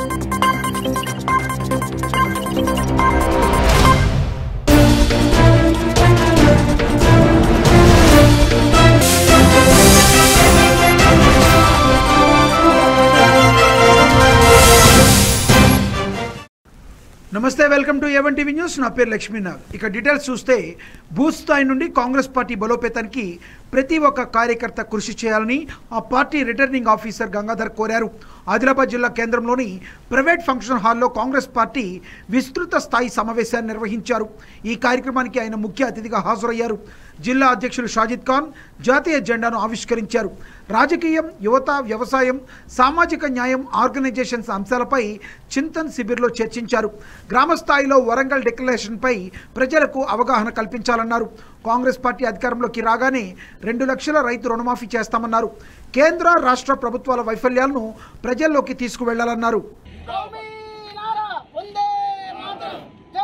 నమస్తే welcome to A one TV news నా పేరు లక్ష్మీనాథ్ ఇక డీటెయిల్స్ చూస్తే బూత్ స్థాయి నుండి కాంగ్రెస్ పార్టీ బలోపేతానికి ప్రతి ఒక్క కార్యకర్త కృషి చేయాలని ఆ పార్టీ రిటర్నింగ్ ఆఫీసర్ గంగాధర్ కోరారు ఆదిలాబాద్ జిల్లా కేంద్రంలోని ప్రైవేట్ ఫంక్షన్ హాల్లో కాంగ్రెస్ పార్టీ విస్తృత స్థాయి సమావేశాన్ని నిర్వహించారు ఈ కార్యక్రమానికి ఆయన ముఖ్య అతిథిగా హాజరయ్యారు జిల్లా అధ్యక్షులు షాజిద్ ఖాన్ జాతీయ జెండాను ఆవిష్కరించారు రాజకీయం యువత వ్యవసాయం సామాజిక న్యాయం ఆర్గనైజేషన్స్ అంశాలపై చింతన్ శిబిర్లో చర్చించారు గ్రామ స్థాయిలో వరంగల్ డిక్లరేషన్పై ప్రజలకు అవగాహన కల్పించాలన్నారు కాంగ్రెస్ పార్టీ అధికారంలోకి రాగానే రెండు లక్షల రైతు రుణమాఫీ చేస్తామన్నారు కేంద్ర రాష్ట్ర ప్రభుత్వాల వైఫల్యాలను ప్రజల్లోకి తీసుకువెళ్లాలన్నారు కౌమీ నారా వందే మాతరం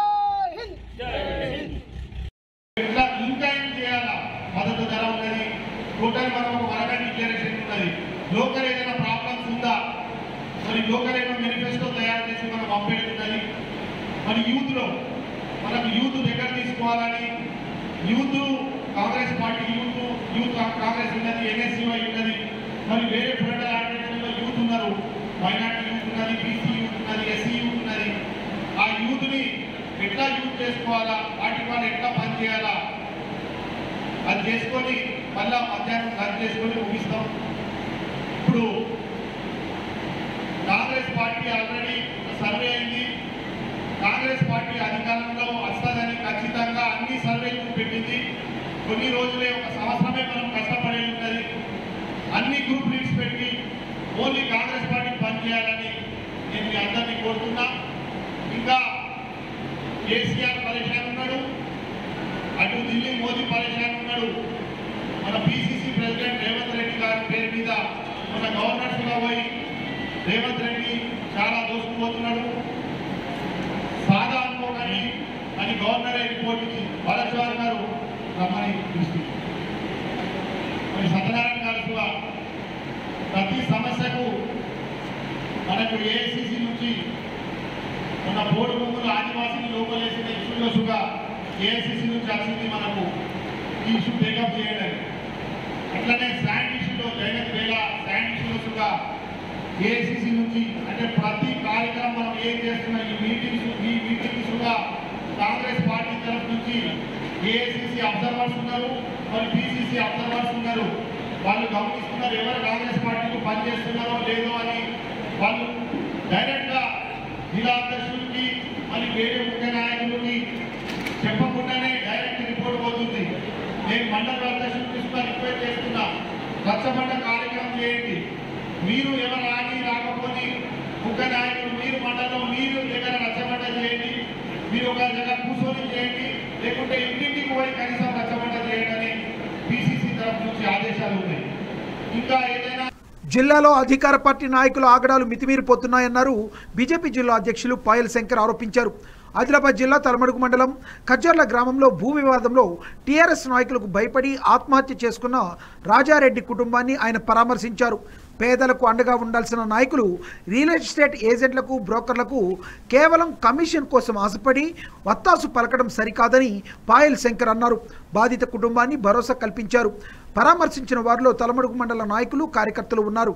జై హింద్ ఇట్లా ఇంకా ఏం చేయాలా మద్దతు ధర ఉన్నది టోటల్ మనం ఒక వరగంట డిక్లరేషన్ ఉన్నది లోకల్ ఏదైనా ప్రాబ్లమ్స్ ఉందా మరి లోకల్ ఏమో మేనిఫెస్టో తయారు చేసి మనం పంపేస్తున్నది మరి యూత్ లో మనకు యూత్ దగ్గర తీసుకోవాలని youth Congress party youth youth Congress ఉన్నది ఎన్ఎస్యుఐ ఉన్నది మరి వేరే పొలిటికల్ ఆర్గనైజేషన్లో యూత్ ఉన్నారు మైనార్టీ యూత్ ఉన్నది బీసీ యూత్ ఉన్నది ఎస్సీ యూత్ ఉన్నది ఆ యూత్ ని ఎట్లా యూత్ చేసుకోవాలా వాటి వాళ్ళు ఎట్లా పని చేయాలా అది చేసుకొని మళ్ళా మధ్యాహ్నం లంచ్ చేసుకొని ముగిస్తాం ఇప్పుడు కాంగ్రెస్ పార్టీ ఆల్రెడీ ఒక సర్వే అయింది కాంగ్రెస్ పార్టీ అధికారంలో వస్తుందని ఖచ్చితంగా అన్ని సర్వేలు పెట్టింది కొన్ని రోజులే ఒక సంవత్సరమే మనం కష్టపడేది ఉన్నది అన్ని గ్రూప్ లీడ్స్ పెట్టి ఓన్లీ కాంగ్రెస్ పార్టీ పనిచేయాలని నేను మీ అందరినీ కోరుతున్నా ఇంకా కేసీఆర్ పరేషాన్ ఉన్నాడు అటు ఢిల్లీ మోదీ పరేషాన్ ఉన్నాడు మన పిసిసి ప్రెసిడెంట్ రేవంత్ రెడ్డి గారి పేరు మీద మన గవర్నర్ కూడా పోయి రేవంత్ రెడ్డి చాలా దోసుకుపోతున్నాడు సాదా అనుకోకండి అని గవర్నరే రిపోర్ట్ ఇచ్చి భరద్వాజ్ గారు రమ్మని దృష్టి మరి సత్యనారాయణ గారు కూడా ప్రతి సమస్యకు మనకు ఏఐసిసి నుంచి మన బోర్డు భూములు ఆదివాసీలు లోపలేసిన ఇష్యూలుగా ఏఐసిసి నుంచి వచ్చింది మనకు ఈ ఇష్యూ టేకప్ చేయడం అట్లనే శాండ్ ఇష్యూలో జగన్ వేళ శాండ్ ఇష్యూలుగా ఏఐసిసి నుంచి అంటే ప్రతి కార్యక్రమం మనం ఏం చేస్తున్నాం ఈ మీటింగ్స్ ఈ మీటింగ్స్ కూడా కాంగ్రెస్ పార్టీ తరఫు నుంచి ఏఐసిసి అబ్జర్వర్స్ ఉన్నారు మరి పిసిసి అబ్జర్వర్స్ ఉన్నారు వాళ్ళు గమనిస్తున్నారు ఎవరు కాంగ్రెస్ పార్టీకి పనిచేస్తున్నారో లేదో అని వాళ్ళు డైరెక్ట్ గా జిల్లా అధ్యక్షుడికి మరి వేరే ముఖ్య నాయకులకి చెప్పకుండానే డైరెక్ట్ రిపోర్ట్ పోతుంది నేను మండల అధ్యక్షుడికి కూడా రిక్వెస్ట్ చేస్తున్నా రచ్చబండ కార్యక్రమం చేయండి మీరు ఎవరు రాని రాకపోతే ముఖ్య నాయకులు మీరు మండలం మీరు దగ్గర రచ్చబండ చేయండి మీరు ఒక దగ్గర కూర్చొని చేయండి లేకుంటే ఇంటింటికి పోయి కనీసం రచ్చబండ చేయండి అని పిసిసి తరఫు నుంచి ఆదేశాలు ఉన్నాయి ఇంకా ఏదైనా జిల్లాలో అధికార పార్టీ నాయకుల ఆగడాలు మితిమీరిపోతున్నాయన్నారు బీజేపీ జిల్లా అధ్యక్షులు పాయల్ శంకర్ ఆరోపించారు ఆదిలాబాద్ జిల్లా తలమడుగు మండలం కజ్జర్ల గ్రామంలో భూ వివాదంలో టీఆర్ఎస్ నాయకులకు భయపడి ఆత్మహత్య చేసుకున్న రాజారెడ్డి కుటుంబాన్ని ఆయన పరామర్శించారు పేదలకు అండగా ఉండాల్సిన నాయకులు రియల్ ఎస్టేట్ ఏజెంట్లకు బ్రోకర్లకు కేవలం కమిషన్ కోసం ఆశపడి వత్తాసు పలకడం సరికాదని పాయల్ శంకర్ అన్నారు బాధిత కుటుంబాన్ని భరోసా కల్పించారు పరామర్శించిన వారిలో తలమడుగు మండల నాయకులు కార్యకర్తలు ఉన్నారు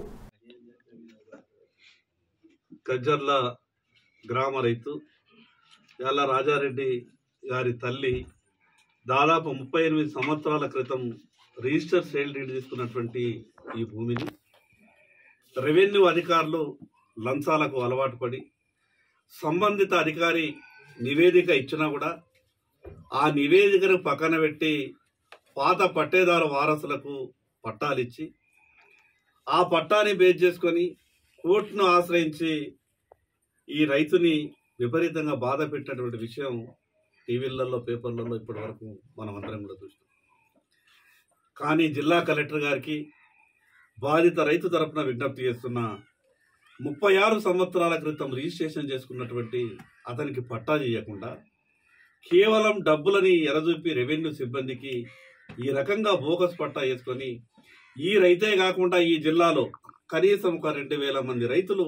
కజ్జర్ల గ్రామ రైతు యాల రాజారెడ్డి గారి తల్లి దాదాపు ముప్పై ఎనిమిది సంవత్సరాల క్రితం రిజిస్టర్ సేల్ డీడ్ తీసుకున్నటువంటి ఈ భూమిని రెవెన్యూ అధికారులు లంచాలకు అలవాటు పడి సంబంధిత అధికారి నివేదిక ఇచ్చినా కూడా ఆ నివేదికను పక్కన పెట్టి పాత పట్టేదారు వారసులకు పట్టాలిచ్చి ఆ పట్టాని బేస్ చేసుకొని కోర్టును ఆశ్రయించి ఈ రైతుని విపరీతంగా బాధ పెట్టినటువంటి విషయం టీవీలలో పేపర్లలో ఇప్పటి వరకు మనం అందరం కూడా చూస్తాం కానీ జిల్లా కలెక్టర్ గారికి బాధిత రైతు తరపున విజ్ఞప్తి చేస్తున్న ముప్పై ఆరు సంవత్సరాల క్రితం రిజిస్ట్రేషన్ చేసుకున్నటువంటి అతనికి పట్టా చేయకుండా కేవలం డబ్బులని ఎరచూపి రెవెన్యూ సిబ్బందికి ఈ రకంగా బోగస్ పట్టా వేసుకొని ఈ రైతే కాకుండా ఈ జిల్లాలో కనీసం ఒక రెండు వేల మంది రైతులు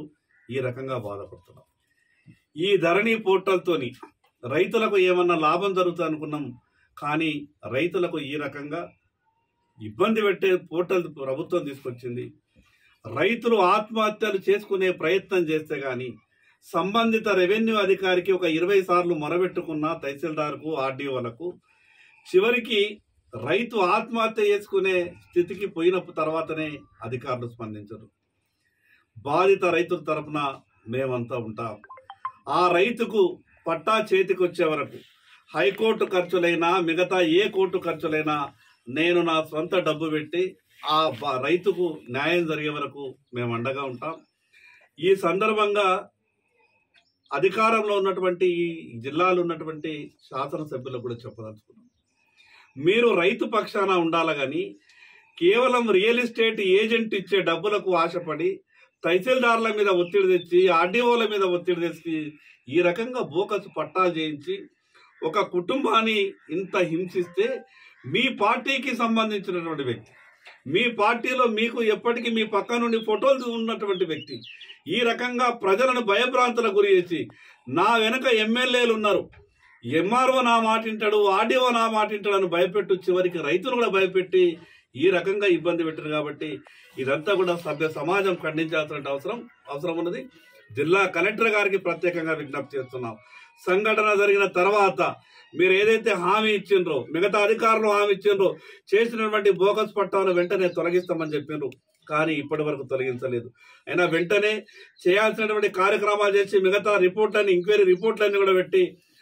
ఈ రకంగా బాధపడుతున్నాం ఈ ధరణి పోర్టల్తోని రైతులకు ఏమన్నా లాభం జరుగుతుంది అనుకున్నాం కానీ రైతులకు ఈ రకంగా ఇబ్బంది పెట్టే పోర్టల్ ప్రభుత్వం తీసుకొచ్చింది రైతులు ఆత్మహత్యలు చేసుకునే ప్రయత్నం చేస్తే గాని సంబంధిత రెవెన్యూ అధికారికి ఒక ఇరవై సార్లు మొరబెట్టుకున్న తహసీల్దార్కు ఆర్డీఓలకు చివరికి రైతు ఆత్మహత్య చేసుకునే స్థితికి పోయిన తర్వాతనే అధికారులు స్పందించరు బాధిత రైతుల తరపున మేమంతా ఉంటాం ఆ రైతుకు పట్టా చేతికి వచ్చే వరకు హైకోర్టు ఖర్చులైనా మిగతా ఏ కోర్టు ఖర్చులైనా నేను నా సొంత డబ్బు పెట్టి ఆ బ- రైతుకు న్యాయం జరిగే వరకు మేము అండగా ఉంటాం ఈ సందర్భంగా అధికారంలో ఉన్నటువంటి ఈ జిల్లాలో ఉన్నటువంటి శాసనసభ్యులకు కూడా చెప్పదలుచుకున్నాం మీరు రైతు పక్షాన ఉండాలి కానీ కేవలం రియల్ ఎస్టేట్ ఏజెంట్ ఇచ్చే డబ్బులకు ఆశపడి తహసీల్దార్ల మీద ఒత్తిడి తెచ్చి ఆర్డీఓల మీద ఒత్తిడి తెచ్చి ఈ రకంగా బోకస్ పట్టాలు చేయించి ఒక కుటుంబాన్ని ఇంత హింసిస్తే మీ పార్టీకి సంబంధించినటువంటి వ్యక్తి మీ పార్టీలో మీకు ఎప్పటికీ మీ పక్క నుండి ఫోటోలు ఉన్నటువంటి వ్యక్తి ఈ రకంగా ప్రజలను భయభ్రాంతులకు గురి చేసి నా వెనక ఎమ్మెల్యేలు ఉన్నారు ఎంఆర్ఓ నా మాట వింటాడు ఆర్డీఓ నా మాట వింటాడు అని భయపెట్టు చివరికి రైతులు కూడా భయపెట్టి ఈ రకంగా ఇబ్బంది పెట్టారు కాబట్టి ఇదంతా కూడా సభ్య సమాజం ఖండించాల్సిన అవసరం అవసరం ఉన్నది జిల్లా కలెక్టర్ గారికి ప్రత్యేకంగా విజ్ఞప్తి చేస్తున్నాం సంఘటన జరిగిన తర్వాత మీరు ఏదైతే హామీ ఇచ్చిండ్రో మిగతా అధికారులు హామీ ఇచ్చిండ్రో చేసినటువంటి బోగస్ పట్టాలను వెంటనే తొలగిస్తామని చెప్పిండ్రు కానీ ఇప్పటి వరకు తొలగించలేదు అయినా వెంటనే చేయాల్సినటువంటి కార్యక్రమాలు చేసి మిగతా రిపోర్ట్లని ఎంక్వైరీ రిపోర్ట్లన్నీ కూడా పెట్టి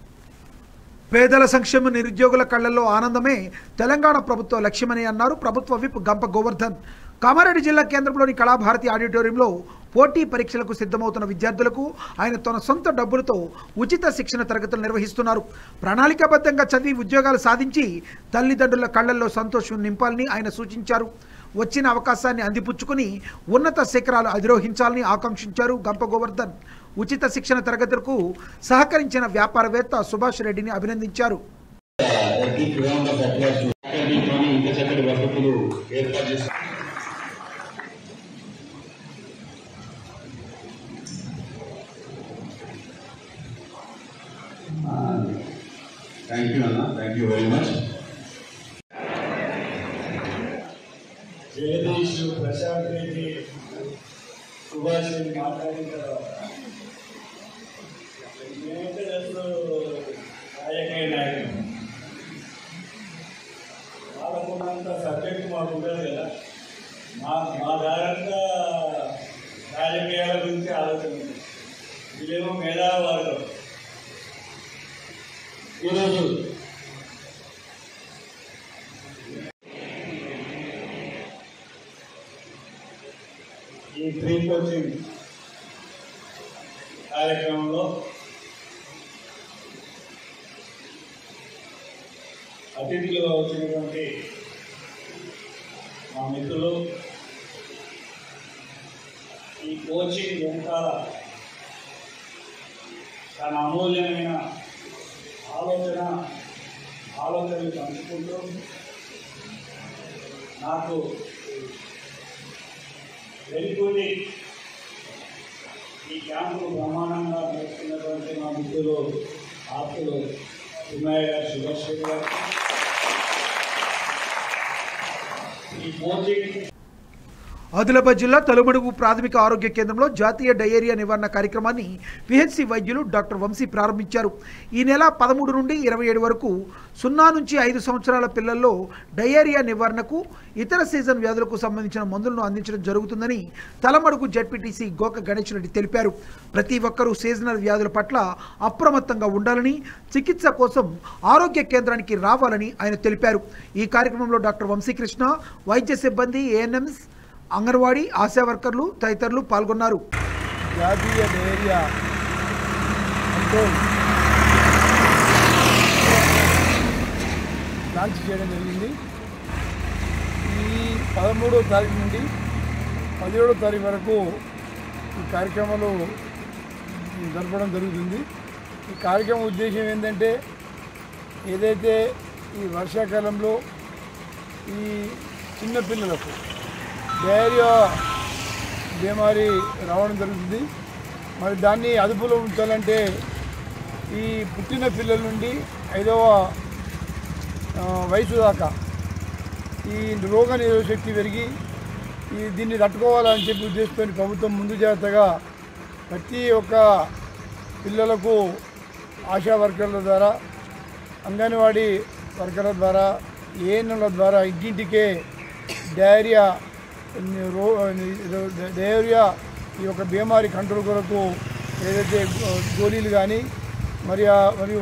పేదల సంక్షేమ నిరుద్యోగుల కళ్లలో ఆనందమే తెలంగాణ ప్రభుత్వ లక్ష్యమని అన్నారు ప్రభుత్వ విప్ గంప గోవర్ధన్ కామారెడ్డి జిల్లా కేంద్రంలోని కళాభారతి ఆడిటోరియంలో పోటీ పరీక్షలకు సిద్ధమవుతున్న విద్యార్థులకు ఆయన తన సొంత డబ్బులతో ఉచిత శిక్షణ తరగతులు నిర్వహిస్తున్నారు ప్రణాళికాబద్ధంగా చదివి ఉద్యోగాలు సాధించి తల్లిదండ్రుల కళ్లల్లో సంతోషం నింపాలని ఆయన సూచించారు వచ్చిన అవకాశాన్ని అందిపుచ్చుకుని ఉన్నత శిఖరాలు అధిరోహించాలని ఆకాంక్షించారు గంప గోవర్ధన్ ఉచిత శిక్షణ తరగతులకు సహకరించిన వ్యాపారవేత్త సుభాష్ రెడ్డిని అభినందించారు ఫ్యాకల్టీతోని ఇంత చక్కటి వసతులు ఏర్పాటు చేసి థ్యాంక్ యూ అన్న thank you very much Jagadish Prashanth Reddy Subhash Reddy మాట్లాడిన తర్వాత మేమైతే అసలు రాజకీయ నాయకులు వాళ్ళకున్నంత సబ్జెక్ట్ మాకు ఉండదు కదా మా మా దారంతా రాజకీయాల గురించి ఆలోచన ఉంది వీళ్ళేమో మేధావాళ్ళు ఈరోజు ఈ ఫ్రీ కోచింగ్ కార్యక్రమంలో అతిథులుగా వచ్చినటువంటి మా మిత్రులు ఈ కోచింగ్ వెనకాల తన అమూల్యమైన ఆలోచన ఆలోచనలు పంచుకుంటూ నాకు వెలుగుని ఈ క్యాంపు బ్రహ్మాండంగా నడుస్తున్నటువంటి మా మిత్రులు ఆప్తులు తిమ్మయ్య గారు సుభాష్ రెడ్డి గారు ఈ కోచింగ్ ఆదిలాబాద్ జిల్లా తలుమడుగు ప్రాథమిక ఆరోగ్య కేంద్రంలో జాతీయ డయేరియా నివారణ కార్యక్రమాన్ని పిహెచ్సి వైద్యులు డాక్టర్ వంశీ ప్రారంభించారు ఈ నెల పదమూడు నుండి ఇరవై ఏడు వరకు సున్నా నుంచి ఐదు సంవత్సరాల పిల్లల్లో డయేరియా నివారణకు ఇతర సీజన్ వ్యాధులకు సంబంధించిన మందులను అందించడం జరుగుతుందని తలమడుగు జడ్పీటీసీ గోక గణేష్ రెడ్డి తెలిపారు ప్రతి ఒక్కరూ సీజనల్ వ్యాధుల పట్ల అప్రమత్తంగా ఉండాలని చికిత్స కోసం ఆరోగ్య కేంద్రానికి రావాలని ఆయన తెలిపారు ఈ కార్యక్రమంలో డాక్టర్ వంశీకృష్ణ వైద్య సిబ్బంది ఏఎన్ఎంస్ అంగన్వాడీ ఆశా వర్కర్లు తదితరులు పాల్గొన్నారు జాతీయ డైరియా కంట్రోల్ లాంచ్ చేయడం జరిగింది ఈ పదమూడో తారీఖు నుండి పదిహేడో తారీఖు వరకు ఈ కార్యక్రమాలు జరపడం జరుగుతుంది ఈ కార్యక్రమం ఉద్దేశం ఏంటంటే ఏదైతే ఈ వర్షాకాలంలో ఈ చిన్న పిల్లలకు డయేరియా బీమారి రావడం జరుగుతుంది మరి దాన్ని అదుపులో ఉంచాలంటే ఈ పుట్టిన పిల్లల నుండి ఐదవ ఆ, వయసు దాకా ఈ రోగ నిరోధక శక్తి పెరిగి ఈ దీన్ని తట్టుకోవాలని చెప్పి ఉద్దేశంతో ప్రభుత్వం ముందు జాగ్రత్తగా ప్రతి ఒక్క పిల్లలకు ఆశా వర్కర్ల ద్వారా అంగన్వాడీ వర్కర్ల ద్వారా ఏఎన్ఎంల ద్వారా ఇంటింటికే డయేరియా రో డయేరియా ఈ యొక్క బీమారి కంట్రోల్ కొరకు ఏదైతే గో- గోళీలు కానీ మరి ఆ- మరియు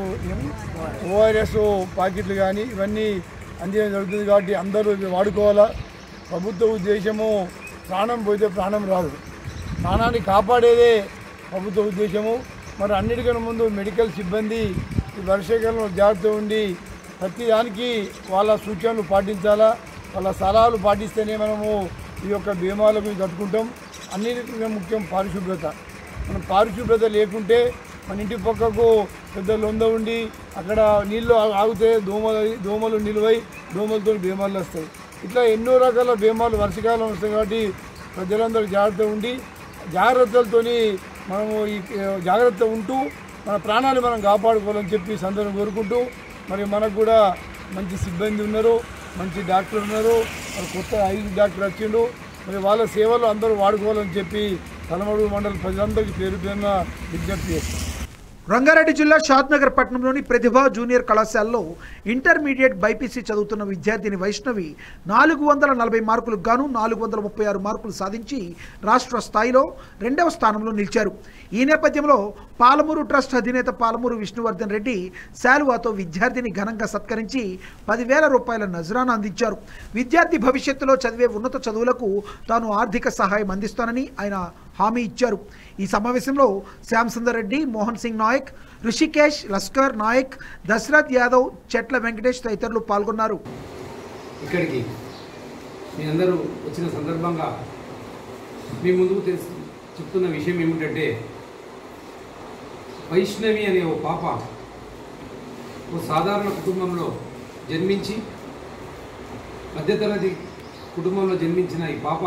ఓఆర్ఎస్ ప్యాకెట్లు కానీ ఇవన్నీ అందించడం జరుగుతుంది కాబట్టి అందరూ ఇవి వాడుకోవాలా ప్రభుత్వ ఉద్దేశము ప్రాణం పోతే ప్రాణం రాదు ప్రాణాన్ని కాపాడేదే ప్రభుత్వ ఉద్దేశము మరి అన్నిటికన్నా ముందు మెడికల్ సిబ్బంది ఈ వర్షాకాలంలో జాగ్రత్త ఉండి ప్రతి దానికి వాళ్ళ సూచనలు పాటించాలా వాళ్ళ సలహాలు పాటిస్తేనే మనము ఈ యొక్క బీమాలకు తట్టుకుంటాం అన్నిటికన్నా ముఖ్యం పారిశుభ్రత మనం పారిశుభ్రత లేకుంటే మన ఇంటి పక్కకు పెద్ద లొంద ఉండి అక్కడ నీళ్ళు ఆ- ఆగితే దోమలు దోమలు నిలువై దోమలతో బీమార్లు వస్తాయి ఇట్లా ఎన్నో రకాల బీమార్లు వర్షకాలం వస్తాయి కాబట్టి ప్రజలందరూ జాగ్రత్త ఉండి జాగ్రత్తలతోని మనము ఈ ఆ, జాగ్రత్త ఉంటూ మన ప్రాణాలు మనం కాపాడుకోవాలని చెప్పి ఈ సందర్భం కోరుకుంటూ మరి మనకు కూడా మంచి సిబ్బంది ఉన్నారు మంచి డాక్టర్ ఉన్నారు మరి కొత్త ఐదు డాక్టర్ వచ్చిండు మరి వాళ్ళ సేవలు అందరూ వాడుకోవాలని చెప్పి తలమడుగు మండల ప్రజలందరికీ పేరు పేరున విజ్ఞప్తి చేస్తాం రంగారెడ్డి జిల్లా షాద్నగర్ పట్టణంలోని ప్రతిభ జూనియర్ కళాశాలలో ఇంటర్మీడియట్ బైపీసీ చదువుతున్న విద్యార్థిని వైష్ణవి నాలుగు వందల నలభై మార్కులకు గాను నాలుగు వందల ముప్పై ఆరు మార్కులు సాధించి రాష్ట్ర స్థాయిలో రెండవ స్థానంలో నిలిచారు ఈ నేపథ్యంలో పాలమూరు ట్రస్ట్ అధినేత పాలమూరు విష్ణువర్ధన్ రెడ్డి శాలువాతో విద్యార్థిని ఘనంగా సత్కరించి పదివేల రూపాయల నజరానా అందించారు విద్యార్థి భవిష్యత్తులో చదివే ఉన్నత చదువులకు తాను ఆర్థిక సహాయం అందిస్తానని ఆయన హామీ ఇచ్చారు ఈ సమావేశంలో శ్యామ్ సుందర్ రెడ్డి మోహన్ సింగ్ నాయక్ ఋషికేష్ లస్కర్ నాయక్ దశరథ్ యాదవ్ చెట్ల వెంకటేష్ తదితరులు పాల్గొన్నారు ఇక్కడికి మీ అందరూ వచ్చిన సందర్భంగా మీ ముందుకు తెలుసు చెప్తున్న విషయం ఏమిటంటే వైష్ణవి అనే ఓ పాప ఓ సాధారణ కుటుంబంలో జన్మించి మధ్యతరగతి కుటుంబంలో జన్మించిన ఈ పాప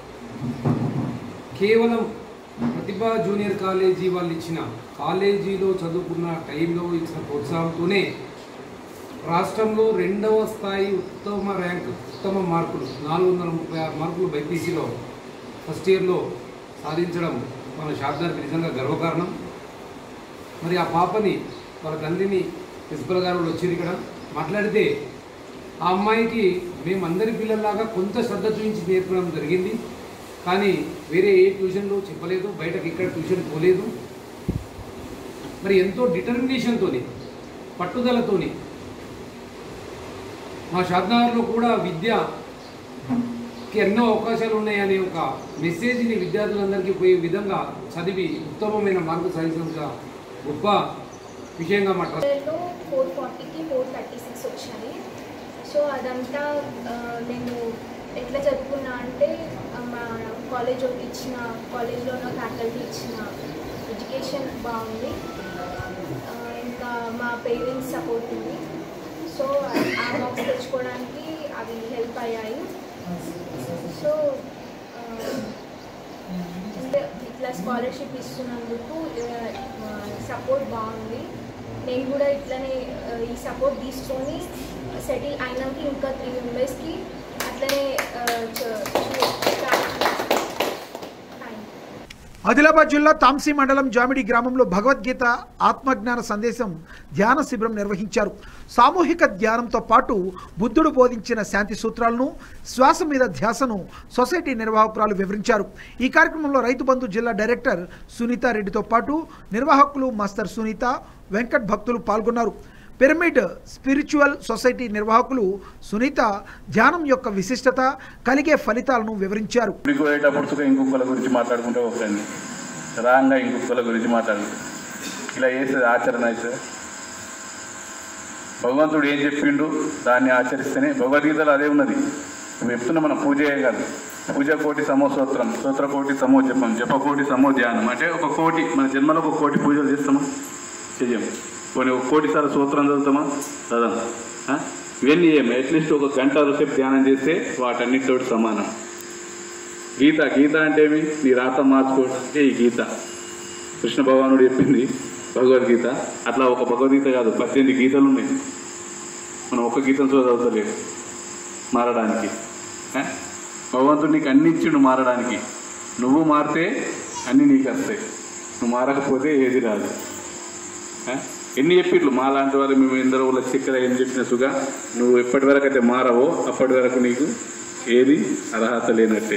కేవలం ప్రతిభా జూనియర్ కాలేజీ వాళ్ళు ఇచ్చిన కాలేజీలో చదువుకున్న టైంలో ఇచ్చిన ప్రోత్సాహంతోనే రాష్ట్రంలో రెండవ స్థాయి ఉత్తమ ర్యాంక్ ఉత్తమ మార్కులు నాలుగు వందల ముప్పై ఆరు మార్కులు బైపీసీలో ఫస్ట్ ఇయర్లో సాధించడం మన షాద్దార్కి నిజంగా గర్వకారణం మరి ఆ పాపని వాళ్ళ తండ్రిని ప్రిన్సిపల్ గారు వాళ్ళు వచ్చారు ఇక్కడ మాట్లాడితే ఆ అమ్మాయికి మేమందరి పిల్లల్లాగా కొంత శ్రద్ధ చూపించి నేర్పడం జరిగింది కానీ వేరే ఏ ట్యూషన్లో చెప్పలేదు బయటకు ఇక్కడ ట్యూషన్ పోలేదు మరి ఎంతో డిటర్మినేషన్తోని పట్టుదలతోని మా షాద్నగర్లో కూడా విద్యకి ఎన్నో అవకాశాలు ఉన్నాయనే ఒక మెసేజ్ని విద్యార్థులందరికీ పోయే విధంగా చదివి ఉత్తమమైన మార్పు సాధించడం గొప్ప విషయంగా మా ట్రస్ట్ లో ఫోర్ ఫార్టీకి ఫోర్ థర్టీ సిక్స్ వచ్చాయి సో అదంతా ఆ, నేను ఎట్లా జరుపుకున్నా అంటే ఆ, మా కాలేజ్ వాళ్ళు ఇచ్చిన కాలేజ్లో ఉన్న ఫ్యాకల్టీ ఇచ్చిన ఎడ్యుకేషన్ బాగుంది ఆ, ఇంకా మా పేరెంట్స్ సపోర్ట్ ఉంది సో ఆ బాక్స్ తెచ్చుకోవడానికి అవి హెల్ప్ అయ్యాయి సో ఆ, అంటే ఇట్లా స్కాలర్షిప్ ఇస్తున్నందుకు సపోర్ట్ బాగుంది నేను కూడా ఇట్లనే ఆ, ఈ సపోర్ట్ తీసుకొని సెటిల్ అయినాక ఇంకా త్రీ మెంబర్స్కి అట్లనే థ్యాంక్ ఆదిలాబాద్ జిల్లా తాంసీ మండలం జామిడి గ్రామంలో భగవద్గీత ఆత్మజ్ఞాన సందేశం ధ్యాన శిబిరం నిర్వహించారు సామూహిక ధ్యానంతో పాటు బుద్ధుడు బోధించిన శాంతి సూత్రాలను శ్వాస మీద ధ్యాసను సొసైటీ నిర్వాహకురాలు వివరించారు ఈ కార్యక్రమంలో రైతు బంధు జిల్లా డైరెక్టర్ సునీత రెడ్డితో పాటు నిర్వాహకులు మాస్టర్ సునీత వెంకట్ భక్తులు పాల్గొన్నారు పిరమిడ్ స్పిరిచువల్ సొసైటీ నిర్వాహకులు సునీత ధ్యానం యొక్క విశిష్టత కలిగే ఫలితాలను వివరించారు గుడికి పోయేటప్పుడు సుఖ ఇంకొకళ్ళ గురించి మాట్లాడుకుంటే ఒకరండి రాంగా ఇంకొకళ్ళ గురించి మాట్లాడుకుంటారు ఇలా చేసేది ఆచరణ అవుతుంది భగవంతుడు ఏం చెప్పిండు దాన్ని ఆచరిస్తేనే భగవద్గీతలో అదే ఉన్నది మేము చెప్తున్నా మనం పూజయే కాదు పూజ కోటి సమో స్తోత్రం స్తోత్ర కోటి సమో జపం జప కోటి సమో ధ్యానం అంటే ఒక కోటి మన జన్మలో ఒక కోటి పూజలు చేస్తామా చెయ్యం కొన్ని ఒక కోటి సార్లు సూత్రం చదువుతామా చదవం ఆ? ఇవన్నీ ఏం అట్లీస్ట్ ఒక గంట సేపు ధ్యానం చేస్తే వాటన్నిటితో సమానం గీత గీత అంటే ఏమి నీ రాత మార్చుకోవడం అంటే ఈ గీత కృష్ణ భగవానుడు చెప్పింది భగవద్గీత అట్లా ఒక భగవద్గీత కాదు పద్దెనిమిది గీతలు ఉన్నాయి మనం ఒక్క గీతం చదవలేదు మారడానికి ఆ? భగవంతుడు నీకు అన్ని ఇచ్చిండు మారడానికి నువ్వు మారితే అన్నీ నీకు వస్తాయి నువ్వు మారకపోతే ఏది రాదు ఆ? ఎన్ని చెప్పిట్లు మా లాంటి వాళ్ళు మేము ఎందరో వచ్చి ఇక్కడ ఏం చెప్పిన సుగా నువ్వు ఎప్పటి వరకు అయితే మారవో అప్పటి వరకు నీకు ఏది అర్హత లేనట్టే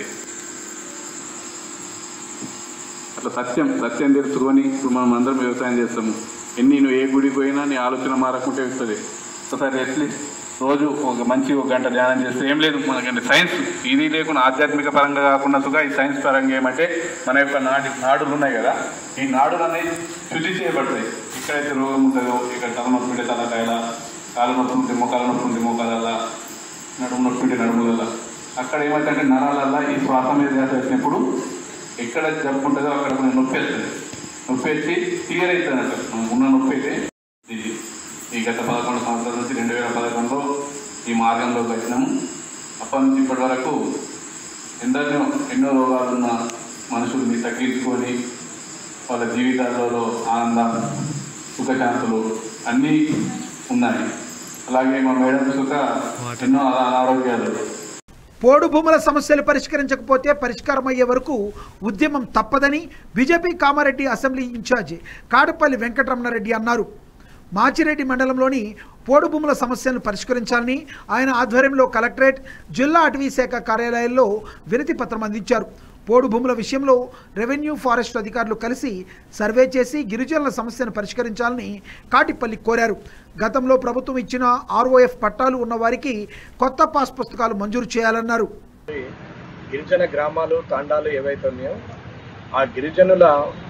అట్లా సత్యం సత్యం తెలుసుకొని ఇప్పుడు మనం అందరం వ్యవసాయం చేస్తాము ఎన్ని నువ్వు ఏ గుడికి పోయినా నీ ఆలోచన మారకుంటే వస్తుంది ఒకసారి అట్లీస్ట్ రోజు ఒక మంచి ఒక గంట ధ్యానం చేస్తే ఏం లేదు మనకంటే సైన్స్ ఇది లేకుండా ఆధ్యాత్మిక పరంగా కాకుండా సుగా ఈ సైన్స్ పరంగా ఏమంటే మన యొక్క నాడి నాడులు ఉన్నాయి కదా ఈ నాడులు అనేవి శుద్ధి చేయబడతాయి ఎక్కడైతే రోగం ఉంటుందో ఇక్కడ తల నొప్పి ఉంటే తలకాయల కాలు నొప్పి ఉంటే మోకాల నొప్పి ఉంటే మోకాల నడుము నొప్పి ఉంటే నడుములలో అక్కడ ఏమంటే నరాలల్లా ఈ శ్వాస మీద ధ్యాస వచ్చినప్పుడు ఎక్కడ జబ్బు ఉంటుందో అక్కడ మనం నొప్పి వెళ్తుంది నొప్పి వచ్చి క్లియర్ అవుతుంది అంట మనం ఉన్న నొప్పి అయితే ఇది ఈ గత పదకొండు సంవత్సరాల నుంచి రెండు వేల పదకొండులో ఈ మార్గంలోకి వచ్చినాము అప్పటి నుంచి ఇప్పటి వరకు ఎందరినో ఎన్నో రోగాలున్న మనుషుల్ని తగ్గించుకొని వాళ్ళ జీవితాలలో ఆనందం సుఖశాంతులు అన్నీ ఉన్నాయి అలాగే మా మేడం సుఖ ఎన్నో అనారోగ్యాలు పోడు భూముల సమస్యలు పరిష్కరించకపోతే పరిష్కారం అయ్యే వరకు ఉద్యమం తప్పదని BJP Kamareddy assembly incharge Kadapalli Venkataramana Reddy అన్నారు మాచిరెడ్డి మండలంలోని పోడు భూముల సమస్యలను పరిష్కరించాలని ఆయన ఆధ్వర్యంలో కలెక్టరేట్ జిల్లా అటవీ శాఖ కార్యాలయాల్లో వినతి పత్రం అందించారు పోడు భూముల విషయంలో రెవెన్యూ ఫారెస్ట్ అధికారులు కలిసి సర్వే చేసి గిరిజనుల సమస్యను పరిష్కరించాలని కాటిపల్లి కోరారు గతంలో ప్రభుత్వం ఇచ్చిన ఆర్ఓఎఫ్ పట్టాలు ఉన్న వారికి కొత్త పాస్ పుస్తకాలు మంజూరు చేయాలన్నారు గిరిజన గ్రామాలు తాండాలు ఏవైతే ఉన్నాయో ఆ గిరిజనుల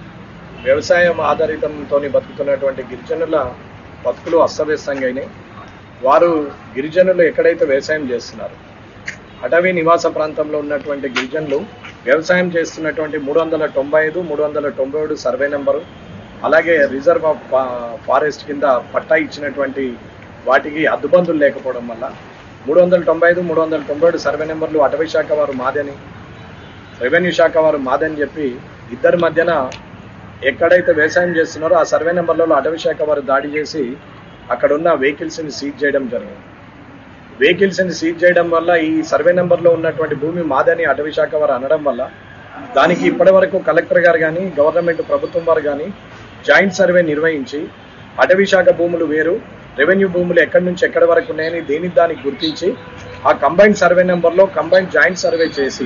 వ్యవసాయం ఆధారితంతో బతుకుతున్నటువంటి గిరిజనుల బతుకులు అస్తవ్యస్తంగా అయినాయి వారు గిరిజనులు ఎక్కడైతే వ్యవసాయం చేస్తున్నారు అటవీ నివాస ప్రాంతంలో ఉన్నటువంటి గిరిజనులు వ్యవసాయం చేస్తున్నటువంటి మూడు వందల తొంభై ఐదు మూడు వందల తొంభై ఏడు సర్వే నెంబరు అలాగే రిజర్వ్ ఆఫ్ ఫా- ఫారెస్ట్ కింద పట్టా ఇచ్చినటువంటి వాటికి అద్దుబందులు లేకపోవడం వల్ల మూడు వందల తొంభై ఐదు మూడు వందల తొంభై ఏడు సర్వే నెంబర్లు అటవీ శాఖ వారు మాదని రెవెన్యూ శాఖ వారు మాదని చెప్పి ఇద్దరి మధ్యన ఎక్కడైతే వ్యవసాయం చేస్తున్నారో ఆ సర్వే నెంబర్లలో అటవీ శాఖ వారు దాడి చేసి అక్కడ ఉన్న వెహికల్స్ని సీజ్ చేయడం జరిగింది వెహికల్స్ని సీజ్ చేయడం వల్ల ఈ సర్వే నెంబర్లో ఉన్నటువంటి భూమి మాదని అటవీ శాఖ వారు అనడం వల్ల దానికి ఇప్పటి వరకు కలెక్టర్ గారు కానీ గవర్నమెంట్ ప్రభుత్వం వారు కానీ జాయింట్ సర్వే నిర్వహించి అటవీ శాఖ భూములు వేరు రెవెన్యూ భూములు ఎక్కడి నుంచి ఎక్కడి వరకు ఉన్నాయని దేనికి దానికి గుర్తించి ఆ కంబైన్డ్ సర్వే నెంబర్లో కంబైన్డ్ జాయింట్ సర్వే చేసి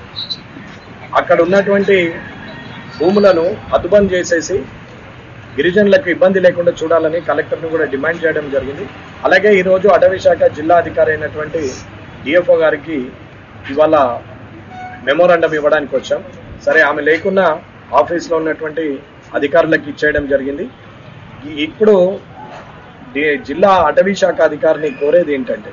అక్కడ ఉన్నటువంటి భూములను అదుబంద్ చేసేసి గిరిజనులకు ఇబ్బంది లేకుండా చూడాలని కలెక్టర్ను కూడా డిమాండ్ చేయడం జరిగింది అలాగే ఈరోజు అటవీ శాఖ జిల్లా అధికారి అయినటువంటి డిఎఫ్ఓ గారికి ఇవాళ మెమోరాండం ఇవ్వడానికి వచ్చాం సరే ఆమె లేకున్నా ఆఫీస్లో ఉన్నటువంటి అధికారులకు ఇచ్చేయడం జరిగింది ఈ- ఇప్పుడు డి- జిల్లా అటవీ శాఖ అధికారిని కోరేది ఏంటంటే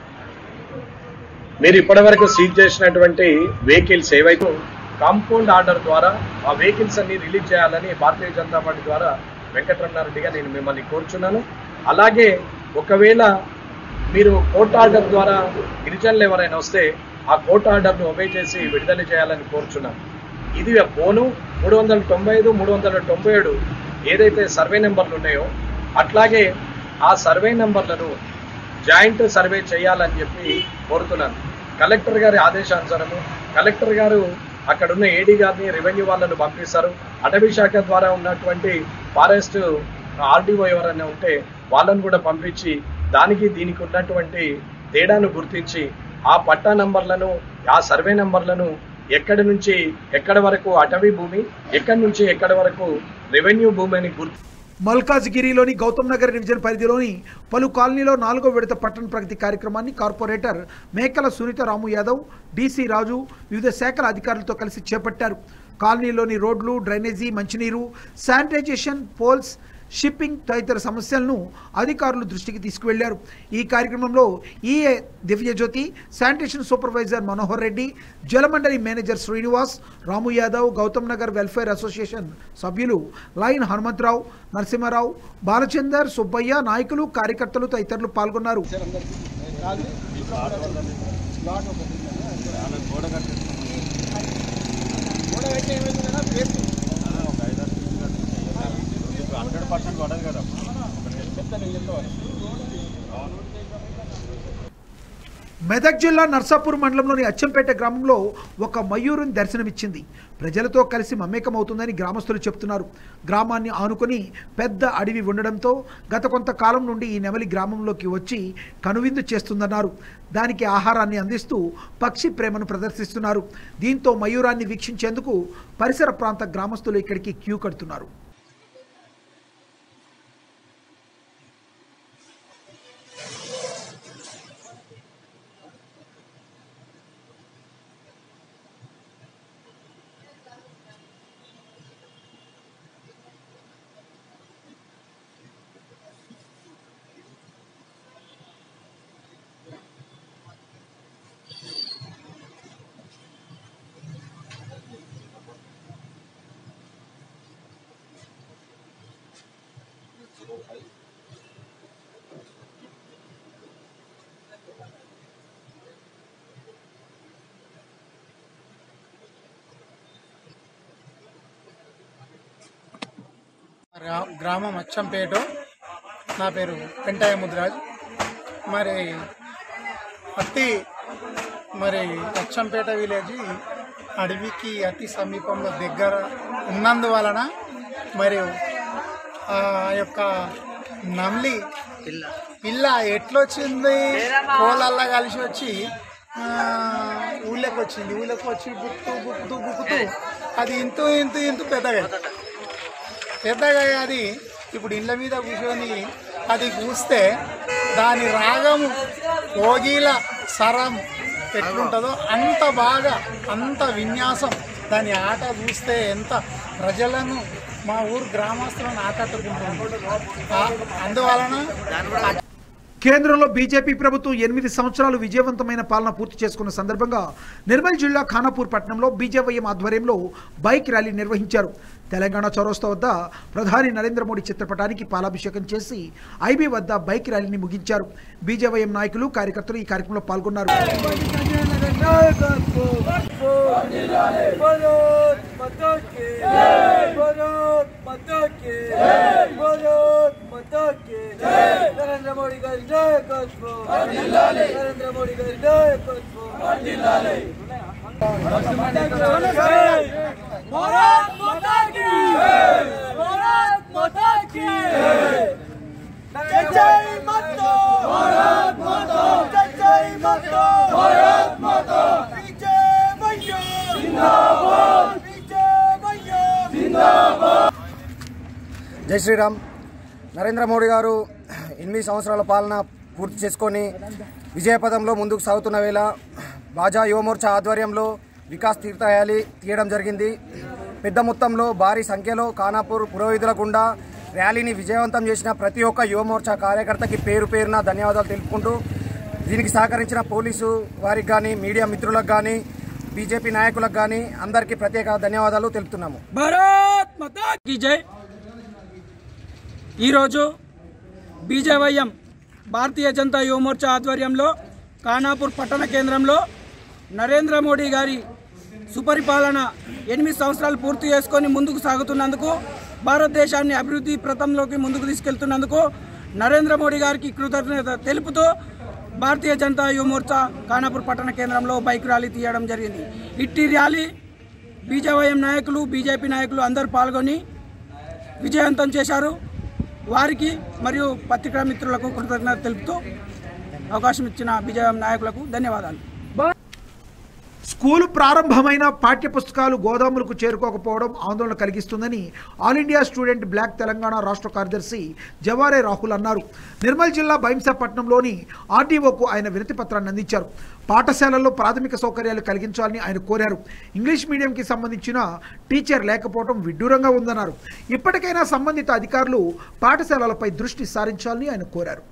మీరు ఇప్పటివరకు సీజ్ చేసినటువంటి వెహికల్స్ ఏవైతే కాంపౌండ్ ఆర్డర్ ద్వారా ఆ వెహికల్స్ అన్ని రిలీజ్ చేయాలని భారతీయ జనతా పార్టీ ద్వారా వెంకటరమణారెడ్డిగా నేను మిమ్మల్ని కోరుచున్నాను అలాగే ఒకవేళ మీరు కోర్టు ఆర్డర్ ద్వారా గిరిజనులు ఎవరైనా వస్తే ఆ కోర్టు ఆర్డర్ను ఒబే చేసి విడుదల చేయాలని కోరుచున్నాను ఇది పోను మూడు వందల తొంభై ఐదు మూడు వందల తొంభై ఏడు ఏదైతే సర్వే నెంబర్లు ఉన్నాయో అట్లాగే ఆ సర్వే నెంబర్లను జాయింట్ సర్వే చేయాలని చెప్పి కోరుతున్నాను కలెక్టర్ గారి ఆదేశానుసారము కలెక్టర్ గారు అక్కడ ఉన్న ఏడీ గారిని రెవెన్యూ వాళ్ళను పంపిస్తారు అటవీ శాఖ ద్వారా ఉన్నటువంటి ఫారెస్ట్ ఆర్డీఓ ఎవరైనా ఉంటే వాళ్ళను కూడా పంపించి దానికి దీనికి ఉన్నటువంటి తేడాను గుర్తించి ఆ పట్టా నంబర్లను ఆ సర్వే నంబర్లను ఎక్కడి నుంచి ఎక్కడి వరకు అటవీ భూమి ఎక్కడి నుంచి ఎక్కడి వరకు రెవెన్యూ భూమి అని గుర్తు మల్కాజ్గిరిలోని గౌతమ్ నగర్ డివిజన్ పరిధిలోని పలు కాలనీలో నాలుగో విడత పట్టణ ప్రగతి కార్యక్రమాన్ని కార్పొరేటర్ మేకల సునీత రాము యాదవ్ డీసీ రాజు వివిధ శాఖల అధికారులతో కలిసి చేపట్టారు కాలనీలోని రోడ్లు డ్రైనేజీ మంచినీరు శానిటైజేషన్ పోల్స్ షిప్పింగ్ తదితర సమస్యలను అధికారులు దృష్టికి తీసుకువెళ్లారు ఈ కార్యక్రమంలో ఈఏ Divyajyothi sanitation supervisor Manohar Reddy Jalamandali manager Srinivas Ramu Yadav Gautam Nagar welfare association సభ్యులు లైన్ హనుమంతరావు నరసింహారావు బాలచందర్ సుబ్బయ్య నాయకులు కార్యకర్తలు తదితరులు పాల్గొన్నారు గోడ పెట్టి ఏమైంది కదా ప్లేస్ మెదక్ జిల్లా నర్సాపూర్ మండలంలోని అచ్చంపేట గ్రామంలో ఒక మయూరుని దర్శనమిచ్చింది ప్రజలతో కలిసి మమేకమవుతుందని గ్రామస్తులు చెప్తున్నారు గ్రామాన్ని ఆనుకొని పెద్ద అడవి ఉండడంతో గత కొంతకాలం నుండి ఈ నెమలి గ్రామంలోకి వచ్చి కనువిందు చేస్తుందన్నారు దానికి ఆహారాన్ని అందిస్తూ పక్షి ప్రేమను ప్రదర్శిస్తున్నారు దీంతో మయూరాన్ని వీక్షించేందుకు పరిసర ప్రాంత గ్రామస్తులు ఇక్కడికి క్యూ కడుతున్నారు గ్రా- గ్రామం అచ్చంపేట నా పేరు పెంటయ్య ముద్రాజ్ మరి అతి మరి అచ్చంపేట విలేజ్ అడవికి అతి సమీపంలో దగ్గర ఉన్నందువలన మరి ఆ యొక్క నమ్లి పిల్ల ఎట్లొచ్చింది కోలల్లా కలిసి వచ్చి ఆ, ఊళ్ళోకి వచ్చింది ఊళ్ళోకి వచ్చి బుక్కుతూ బుక్కుతూ బుక్కుతూ అది ఇంతూ ఇంతూ ఇంతూ పెద్దగా పెద్దగా అది ఇప్పుడు ఇళ్ళ మీద కూర్చొని అది చూస్తే దాని రాగము కోగిల సరం ఎట్లుంటుందో అంత బాగా అంత విన్యాసం దాని ఆట చూస్తే ఎంత ప్రజలను మా ఊరు గ్రామస్తులను ఆకట్టుకుంటుంది ఆ- అందువలన కేంద్రంలో బీజేపీ ప్రభుత్వం ఎనిమిది సంవత్సరాలు విజయవంతమైన పాలన పూర్తి చేసుకున్న సందర్భంగా నిర్మల్ జిల్లా ఖానాపూర్ పట్టణంలో బీజేవైఎం ఆధ్వర్యంలో బైక్ ర్యాలీ నిర్వహించారు తెలంగాణ చౌరస్తా వద్ద ప్రధాని నరేంద్ర మోడీ చిత్రపటానికి పాలాభిషేకం చేసి ఐబీ వద్ద బైక్ ర్యాలీని ముగించారు బీజేవైఎం నాయకులు కార్యకర్తలు ఈ కార్యక్రమంలో పాల్గొన్నారు నరేంద్ర మోడీ గారి నాయకత్వం నరేంద్ర మోడీ గారి నాయకత్వం భారత్ మాతా కీ భారత్ మాతా కీ జై జై మాతా భారత్ మాతా జై జై మాతా భారత్ మాతా విజయ్ భయ్యా జిందాబాద్ విజయ్ భయ్యా జిందాబాద్ జై శ్రీరామ్ నరేంద్ర మోడీ గారు ఎనిమిది సంవత్సరాల పాలన పూర్తి చేసుకొని విజయపథంలో ముందుకు సాగుతున్న వేళ బాజా యువమోర్చా ఆధ్వర్యంలో వికాస్ తీర్థయాలి తీయడం జరిగింది పెద్ద మొత్తంలో భారీ సంఖ్యలో ఖానాపూర్ పురోహితుల గుండా ర్యాలీని విజయవంతం చేసిన ప్రతి ఒక్క యువమోర్చా కార్యకర్తకి పేరు పేరున ధన్యవాదాలు తెలుపుకుంటూ దీనికి సహకరించిన పోలీసు వారికి కానీ మీడియా మిత్రులకు కానీ బీజేపీ నాయకులకు కానీ అందరికీ ప్రత్యేక ధన్యవాదాలు తెలుపుతున్నాము భారత్ మాతా కీ జై ఈరోజు బీజేవైఎం భారతీయ జనతా యువమోర్చా ఆధ్వర్యంలో ఖానాపూర్ పట్టణ కేంద్రంలో నరేంద్ర మోడీ గారి సుపరిపాలన ఎనిమిది సంవత్సరాలు పూర్తి చేసుకొని ముందుకు సాగుతున్నందుకు భారతదేశాన్ని అభివృద్ధి ప్రతంలోకి ముందుకు తీసుకెళ్తున్నందుకు నరేంద్ర మోడీ గారికి కృతజ్ఞత తెలుపుతూ భారతీయ జనతా యువమోర్చా ఖానాపూర్ పట్టణ కేంద్రంలో బైక్ ర్యాలీ తీయడం జరిగింది ఇట్టి ర్యాలీ బీజేవైఎం నాయకులు బీజేపీ నాయకులు అందరూ పాల్గొని విజయవంతం చేశారు వారికి మరియు పత్రికా మిత్రులకు కృతజ్ఞత తెలుపుతూ అవకాశం ఇచ్చిన బీజేపీ నాయకులకు ధన్యవాదాలు స్కూలు ప్రారంభమైన పాఠ్యపుస్తకాలు గోదాములకు చేరుకోకపోవడం ఆందోళన కలిగిస్తుందని all India student block Telangana రాష్ట్ర కార్యదర్శి జవారే రాహుల్ అన్నారు నిర్మల్ జిల్లా బైంసాపట్నంలోని ఆర్డీఓకు ఆయన వినతి పత్రాన్ని అందించారు పాఠశాలల్లో ప్రాథమిక సౌకర్యాలు కలిగించాలని ఆయన కోరారు ఇంగ్లీష్ మీడియంకి సంబంధించిన టీచర్ లేకపోవడం విడ్డూరంగా ఉందన్నారు ఇప్పటికైనా సంబంధిత అధికారులు పాఠశాలలపై దృష్టి సారించాలని ఆయన కోరారు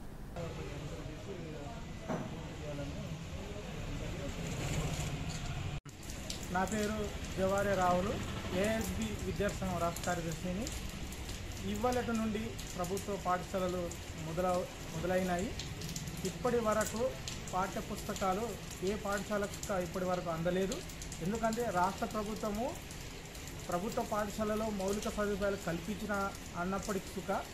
నా పేరు జవారే రావులు ఏఎస్బి విద్యాసంఘం రాష్ట్ర కార్యదర్శిని ఇవ్వలటి నుండి ప్రభుత్వ పాఠశాలలు మొదల మొదలైనాయి ఇప్పటి వరకు పాఠ్య పుస్తకాలు ఏ పాఠశాలకు ఇప్పటి వరకు అందలేదు ఎందుకంటే రాష్ట్ర ప్రభుత్వము ప్రభుత్వ పాఠశాలలో మౌలిక సదుపాయాలు కల్పించిన అన్నప్పటికీ సుఖ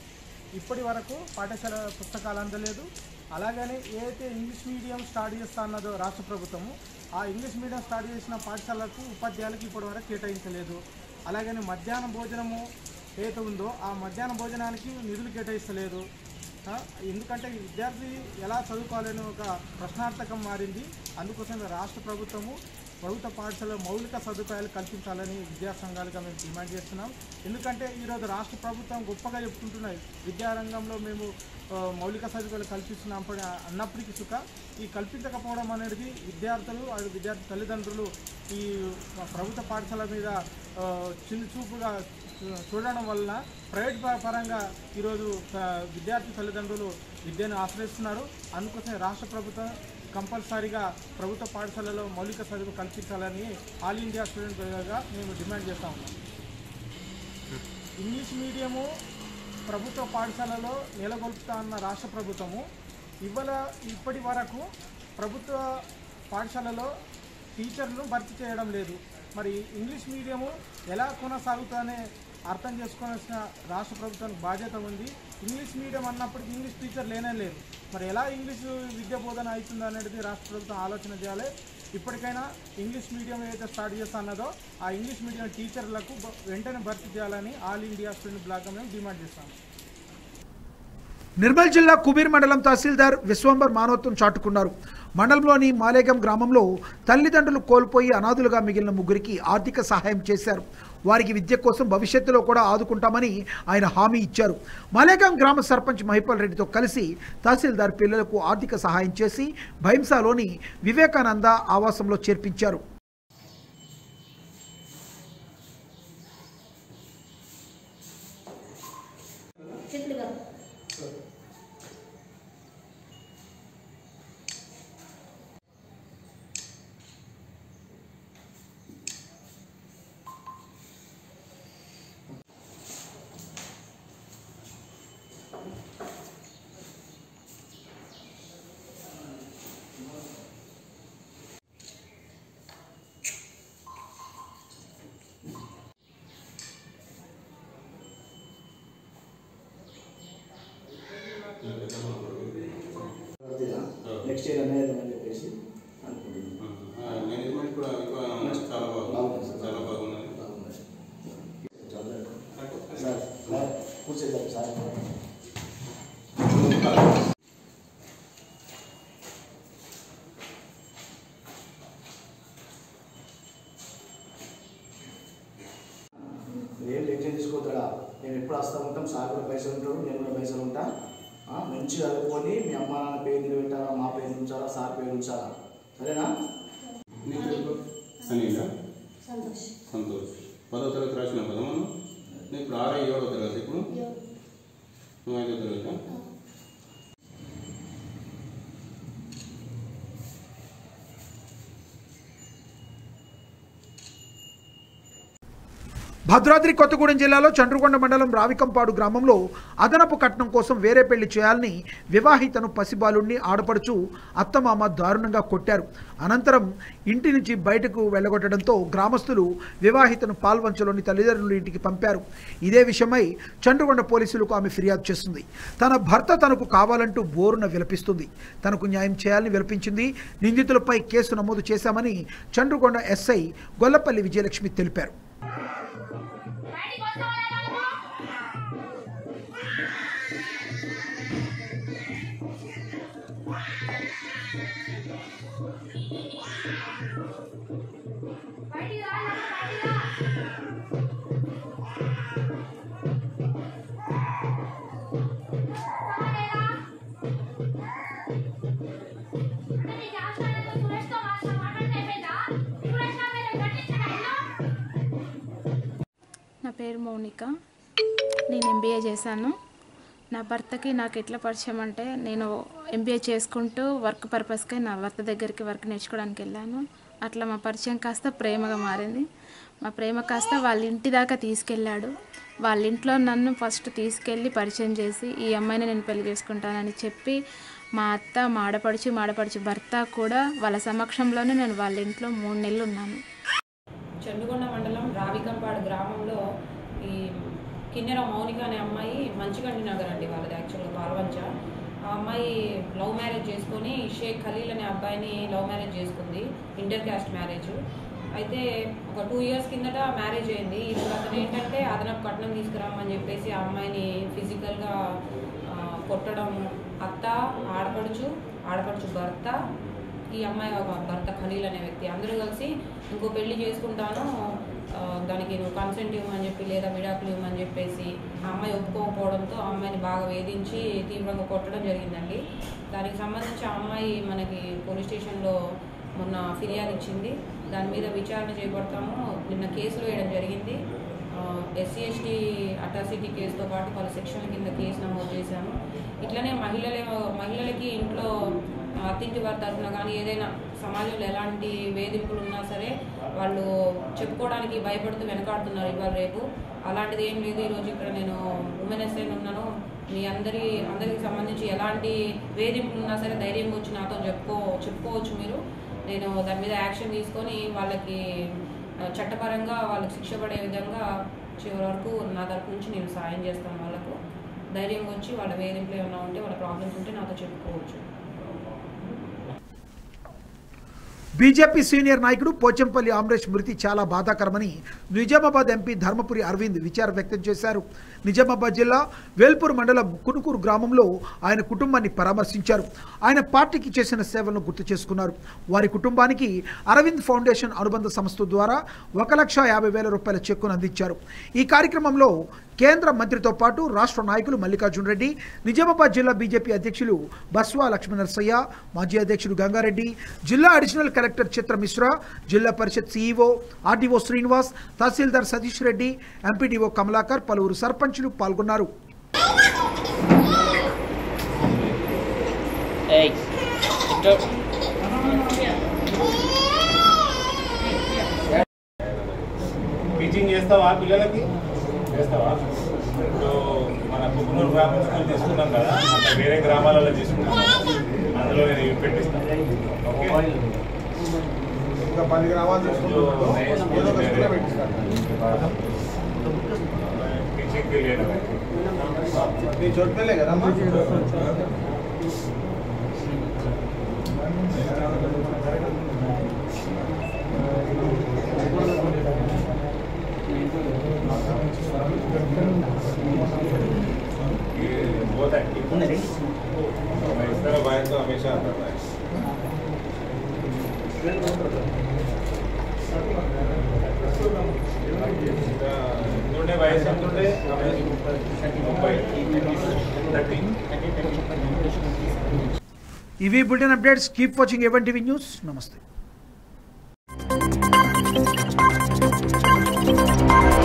ఇప్పటి వరకు పాఠశాల పుస్తకాలు అందలేదు అలాగనే ఏదైతే ఇంగ్లీష్ మీడియం స్టార్ట్ చేస్తా అన్నదో రాష్ట్ర ప్రభుత్వము ఆ ఇంగ్లీష్ మీడియం స్టార్ట్ చేసిన పాఠశాలకు ఉపాధ్యాయులకు ఇప్పటి వరకు కేటాయించలేదు అలాగని మధ్యాహ్న భోజనము ఏదైతే ఉందో ఆ మధ్యాహ్న భోజనానికి నిధులు కేటాయిస్తలేదు ఆ, ఎందుకంటే ఈ విద్యార్థి ఎలా చదువుకోవాలని ఒక ప్రశ్నార్థకం మారింది అందుకోసం రాష్ట్ర ప్రభుత్వము ప్రభుత్వ పాఠశాల మౌలిక సదుపాయాలు కల్పించాలని విద్యా సంఘాలుగా మేము డిమాండ్ చేస్తున్నాం ఎందుకంటే ఈరోజు రాష్ట్ర ప్రభుత్వం గొప్పగా చెప్పుకుంటున్నాయి విద్యారంగంలో మేము ఆ, మౌలిక సదుపాయాలు కల్పిస్తున్నాం పడి- అన్నప్పటికీ సుఖ ఈ కల్పించకపోవడం అనేది విద్యార్థులు అది విద్యార్థి తల్లిదండ్రులు ఈ ప్రభుత్వ పాఠశాల మీద ఆ, చిన్న చూపుగా చూ- చూడడం వలన ప్రైవేట్ ప- పరంగా ఈరోజు ఆ, విద్యార్థి తల్లిదండ్రులు విద్యను ఆశ్రయిస్తున్నారు అందుకోసమే రాష్ట్ర ప్రభుత్వం కంపల్సరీగా ప్రభుత్వ పాఠశాలలో మౌలిక చదువు కల్పించాలని ఆల్ ఇండియా స్టూడెంట్ గా మేము డిమాండ్ చేస్తా ఉన్నాం ఇంగ్లీష్ మీడియము ప్రభుత్వ పాఠశాలలో నెలకొల్పుతా అన్న రాష్ట్ర ప్రభుత్వము ఇవాళ ఇప్పటి వరకు ప్రభుత్వ పాఠశాలలో టీచర్లు భర్తీ చేయడం లేదు మరి ఇంగ్లీష్ మీడియము ఎలా కొనసాగుతుందనే అర్థం చేసుకోవాల్సిన రాష్ట్ర ప్రభుత్వానికి బాధ్యత ఉంది ఇంగ్లీష్ మీడియం అన్నప్పటికీ ఇంగ్లీష్ టీచర్ లేనే లేరు మరి ఎలా ఇంగ్లీష్ విద్య బోధన అవుతుంది అనేది రాష్ట్ర ప్రభుత్వం ఆలోచన చేయాలి ఇప్పటికైనా ఇంగ్లీష్ మీడియం ఏదైతే స్టార్ట్ చేస్తా అన్నదో ఆ ఇంగ్లీష్ మీడియం టీచర్లకు బ- వెంటనే భర్తీ చేయాలని ఆల్ ఇండియా స్టూడెంట్ బ్లాక్గా మేము డిమాండ్ చేస్తాము నిర్మల్ జిల్లా కుబీర్ మండలం తహసీల్దార్ విశ్వంబర్ మానవత్వం చాటుకున్నారు మండలంలోని మాలేగం గ్రామంలో తల్లిదండ్రులు కోల్పోయి అనాథులుగా మిగిలిన ముగ్గురికి ఆర్థిక సహాయం చేశారు వారికి విద్య కోసం భవిష్యత్తులో కూడా ఆదుకుంటామని ఆయన హామీ ఇచ్చారు మాలేగాం గ్రామ సర్పంచ్ మహిపాల్ రెడ్డితో కలిసి తహసీల్దార్ పిల్లలకు ఆర్థిక సహాయం చేసి భైంసాలోని వివేకానంద ఆవాసంలో చేర్పించారు నెక్స్ట్ ఇయర్ అనేది అని చెప్పేసి అనుకుంటున్నాను మేనేజ్మెంట్ కూడా ఎక్కువ చాలా బాగుంది చాలా బాగున్నది సార్ సార్ కూర్చేద్దాం సార్ ఏం టెన్షన్ తీసుకోవద్దా మేము ఎప్పుడు వస్తూ ఉంటాం సార్ కూడా పైసలు ఉంటాడు నేను కూడా పైసలు ఉంటా ఆ, మంచిగా చదువుకొని మీ అమ్మ నాన్న పేరు నిలబెట్టాలా మా పేరు ఉంచాలా సార్ పేరు ఉంచాలా సరేనా అనిలా సంతోష్ పదో తరగతి రాసిన కదా మనం నేను ఇప్పుడు ఆరో ఏడో తరగతి ఇప్పుడు నువ్వు ఐదో తరగతి భద్రాద్రి కొత్తగూడెం జిల్లాలో చండ్రుకొండ మండలం రావికంపాడు గ్రామంలో అదనపు కట్నం కోసం వేరే పెళ్లి చేయాలని వివాహితను పసిబాలుణ్ణి ఆడపడుచు అత్తమామ దారుణంగా కొట్టారు అనంతరం ఇంటి నుంచి బయటకు వెళ్ళగొట్టడంతో గ్రామస్తులు వివాహితను పాల్వంచలోని తల్లిదండ్రుల ఇంటికి పంపారు ఇదే విషయమై చండ్రుకొండ పోలీసులకు ఆమె ఫిర్యాదు చేస్తుంది తన భర్త తనకు కావాలంటూ బోరున విలపిస్తుంది తనకు న్యాయం చేయాలని విలపించింది నిందితులపై కేసు నమోదు చేశామని చండ్రుకొండ ఎస్ఐ గొల్లపల్లి విజయలక్ష్మి తెలిపారు నా పేరు మౌనిక నేను ఎంబీఏ చేశాను నా భర్తకి నాకు ఎట్లా పరిచయం అంటే నేను ఎంబీఏ చేసుకుంటూ వర్క్ పర్పస్కి నా భర్త దగ్గరికి వర్క్ నేర్చుకోవడానికి వెళ్ళాను అట్లా మా పరిచయం కాస్త ప్రేమగా మారింది మా ప్రేమ కాస్త వాళ్ళ ఇంటి దాకా తీసుకెళ్ళాడు వాళ్ళ ఇంట్లో నన్ను ఫస్ట్ తీసుకెళ్ళి పరిచయం చేసి ఈ అమ్మాయిని నేను పెళ్లి చేసుకుంటానని చెప్పి మా అత్త మా ఆడపడుచు మా ఆడపడుచు భర్త కూడా వాళ్ళ సమక్షంలోనే నేను వాళ్ళ ఇంట్లో మూడు నెలలు ఉన్నాను చెండుగొండ మండలం రావికంపాడు గ్రామంలో ఈ కిన్నెర మౌనిక అనే అమ్మాయి మంచిగండి నగర్ అండి వాళ్ళది పాల్వంచ ఆ అమ్మాయి లవ్ మ్యారేజ్ చేసుకొని షేక్ ఖలీల్ అనే అబ్బాయిని లవ్ మ్యారేజ్ చేసుకుంది ఇంటర్ క్యాస్ట్ మ్యారేజ్ అయితే ఒక టూ ఇయర్స్ కిందట మ్యారేజ్ అయింది ఇప్పుడు అతను ఏంటంటే అదనపు కట్నం తీసుకురామని చెప్పేసి ఆ అమ్మాయిని ఫిజికల్గా కొట్టడం అత్త ఆడపడుచు ఆడపడుచు భర్త ఈ అమ్మాయి ఒక భర్త ఖలీల్ అనే వ్యక్తి అందరూ కలిసి ఇంకో పెళ్లి చేసుకుంటాను ఆ, దానికి నువ్వు కన్సెంట్ ఇవ్వమని చెప్పి లేదా విడాకులు ఇవ్వమని చెప్పేసి ఆ అమ్మాయి ఒప్పుకోకపోవడంతో ఆ అమ్మాయిని బాగా వేధించి తీవ్రంగా కొట్టడం జరిగిందండి దానికి సంబంధించి ఆ అమ్మాయి మనకి పోలీస్ స్టేషన్లో మొన్న ఫిర్యాదు ఇచ్చింది దాని మీద విచారణ చేపడతాము నిన్న కేసులు వేయడం జరిగింది ఎస్సీ ఎస్టీ అట్రాసిటీ కేసుతో పాటు పలు సెక్షన్ల కింద కేసు నమోదు చేశాము ఇట్లనే మహిళల మహిళలకి ఇంట్లో అత్తింటి వారి తరఫున కానీ ఏదైనా సమాజంలో ఎలాంటి వేధింపులు ఉన్నా సరే వాళ్ళు చెప్పుకోవడానికి భయపడుతూ వెనకాడుతున్నారు ఇవాళ రేపు అలాంటిది ఏం లేదు ఈరోజు ఇక్కడ నేను ఉమెన్ ఎస్ఐని ఉన్నాను మీ అందరి అందరికి సంబంధించి ఎలాంటి వేధింపులు ఉన్నా సరే ధైర్యంగా వచ్చి నాతో చెప్పుకో చెప్పుకోవచ్చు మీరు నేను దాని మీద యాక్షన్ తీసుకొని వాళ్ళకి ఆ, చట్టపరంగా వాళ్ళకి శిక్ష పడే విధంగా చివరి వరకు నా తరపు నుంచి నేను సాయం చేస్తాను వాళ్ళకు ధైర్యంగా వచ్చి వాళ్ళ వేధింపులు ఏమైనా ఉంటే వాళ్ళ ప్రాబ్లమ్స్ ఉంటే నాతో చెప్పుకోవచ్చు బీజేపీ సీనియర్ నాయకుడు పోచంపల్లి అమరేష్ మృతి చాలా బాధాకరమని నిజామాబాద్ ఎంపీ ధర్మపురి అరవింద్ విచారం వ్యక్తం చేశారు నిజామాబాద్ జిల్లా వేల్పూర్ మండలం కునుకూరు గ్రామంలో ఆయన కుటుంబాన్ని పరామర్శించారు ఆయన పార్టీకి చేసిన సేవలను గుర్తు చేసుకున్నారు వారి కుటుంబానికి అరవింద్ ఫౌండేషన్ అనుబంధ సంస్థ ద్వారా ఒక లక్ష యాభై వేల రూపాయల చెక్కును అందించారు ఈ కార్యక్రమంలో కేంద్ర మంత్రితో పాటు రాష్ట్ర నాయకులు మల్లికార్జున్ రెడ్డి నిజామాబాద్ జిల్లా బీజేపీ అధ్యక్షులు బస్వా లక్ష్మణరసయ్య మాజీ అధ్యక్షుడు గంగారెడ్డి జిల్లా additional collector Chitra Mishra Zilla Parishad CEO RDO Srinivas tahsildar Satish Reddy MPDO Kamalakar పలువురు సర్పంచులు పాల్గొన్నారు టీచింగ్ చేస్తావా పిల్లలకి చేస్తావా ఇప్పుడు మన కుకునూరు గ్రామం స్కూల్ తీసుకున్నాం కదా అంటే వేరే గ్రామాలలో తీసుకున్నాం అందులో నేను ఇవి పెట్టిస్తాను ఓకే ఇంకా పది గ్రామాలు తీసుకుంటున్నాం ఏదో ఒక స్కూల్లో పెట్టిస్తాను టీచింగ్ తెలియదు నీ చోటుపల్లే కదమ్మా ये बहुत एक्टिव है मैं इस तरह बाहर तो हमेशा आता था ఉండే వయసు ఎంత ఉండే ముప్పై థర్టీ ఇవి bulletin updates keep watching even TV news నమస్తే